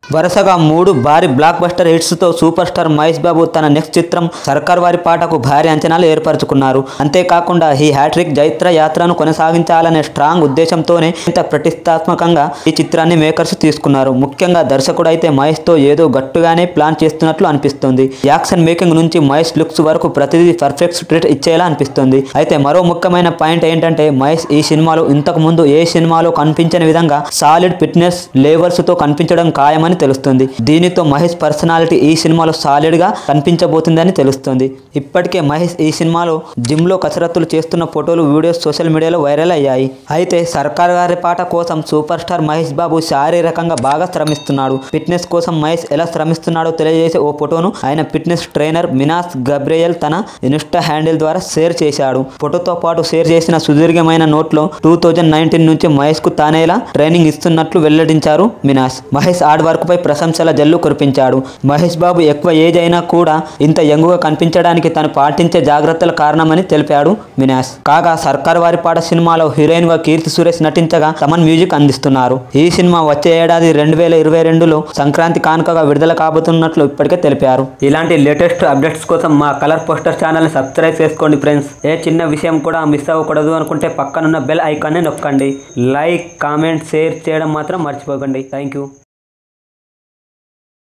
వరుసగా మూడు భారీ బ్లాక్ బస్టర్ హిట్స్ తో సూపర్ స్టార్ మహేష్ బాబు తన నెక్స్ట్ చిత్రం సర్కార్ వారి పాటకు భారీ అంచనాలు ఏర్పరచుకున్నారు అంతేకాకుండా ఈ హ్యాట్రిక్ జైత్ర యాత్రను కొనసాగించాలనే స్ట్రాంగ్ ఉద్దేశంతోనే ఇంత ప్రతిష్టాత్మకంగా ఈ చిత్రాన్ని మేకర్స్ తీసుకున్నారు ముఖ్యంగా దర్శకుడు అయితే మహేష్ తో ఏదో గట్టుగానే ప్లాన్ చేస్తున్నట్లు అనిపిస్తుంది యాక్షన్ మేకింగ్ నుంచి మహేష్ లుక్స్ వరకు ప్రతిదీ పర్ఫెక్ట్ ట్రీట్ ఇచ్చేలా అనిపిస్తుంది అయితే మరో ముఖ్యమైన పాయింట్ ఏంటంటే మహేష్ ఈ సినిమాలో ఇంతకు ముందు ఏ సినిమాలో కనిపించని విధంగా సాలిడ్ ఫిట్నెస్ లేవర్స్ తో కనిపించడం ఖాయమని తెలుస్తుంది దీనితో మహేష్ పర్సనాలిటీ ఈ సినిమాలో సాలిడ్ గా కనిపించబోతుందని తెలుస్తుంది ఇప్పటికే మహేష్ ఈ సినిమాలో జిమ్ లో కసరత్తులు చేస్తున్న ఫోటోలు వీడియోస్ సోషల్ మీడియాలో వైరల్ అయ్యాయి అయితే సర్కార్ గారి పాట కోసం సూపర్ స్టార్ మహేష్ బాబు శారీరకంగా బాగా శ్రమిస్తున్నాడు ఫిట్నెస్ కోసం మహేష్ ఎలా శ్రమిస్తున్నాడో తెలియజేసే ఓ ఫోటోను ఆయన ఫిట్నెస్ ట్రైనర్ మినాస్ గబ్రియల్ తన ఇన్స్టా హ్యాండిల్ ద్వారా షేర్ చేశాడు ఫోటోతో పాటు షేర్ చేసిన సుదీర్ఘమైన నోట్లో టూ థౌజండ్ నైన్టీన్ నుంచి మహేష్ కు తానేలా ట్రైనింగ్ ఇస్తున్నట్లు వెల్లడించారు మినాస్ మహేష్ హార్డ్ వర్క్ పై ప్రశంసల జల్లు కురిపించాడు మహేష్ బాబు ఎక్కువ ఏజ్ అయినా కూడా ఇంత యంగుగా కనిపించడానికి తను పాటించే జాగ్రత్తల కారణమని తెలిపాడు మినాస్ కాగా సర్కార్ వారి పాట సినిమాలో హీరోయిన్ గా కీర్తి సురేష్ నటించగా తమన్ మ్యూజిక్ అందిస్తున్నారు ఈ సినిమా వచ్చే ఏడాది రెండు వేల ఇరవై రెండులో సంక్రాంతి కానుకగా విడుదల కాబోతున్నట్లు ఇప్పటికే తెలిపారు ఇలాంటి లేటెస్ట్ అప్డేట్స్ కోసం మా కలర్ పోస్టర్ ఛానల్ని సబ్స్క్రైబ్ చేసుకోండి ఫ్రెండ్స్ ఏ చిన్న విషయం కూడా మిస్ అవ్వకూడదు అనుకుంటే పక్కనున్న బెల్ ఐకాన్ని నొక్కండి లైక్ కామెంట్ షేర్ చేయడం మాత్రం మర్చిపోకండి థ్యాంక్ యూ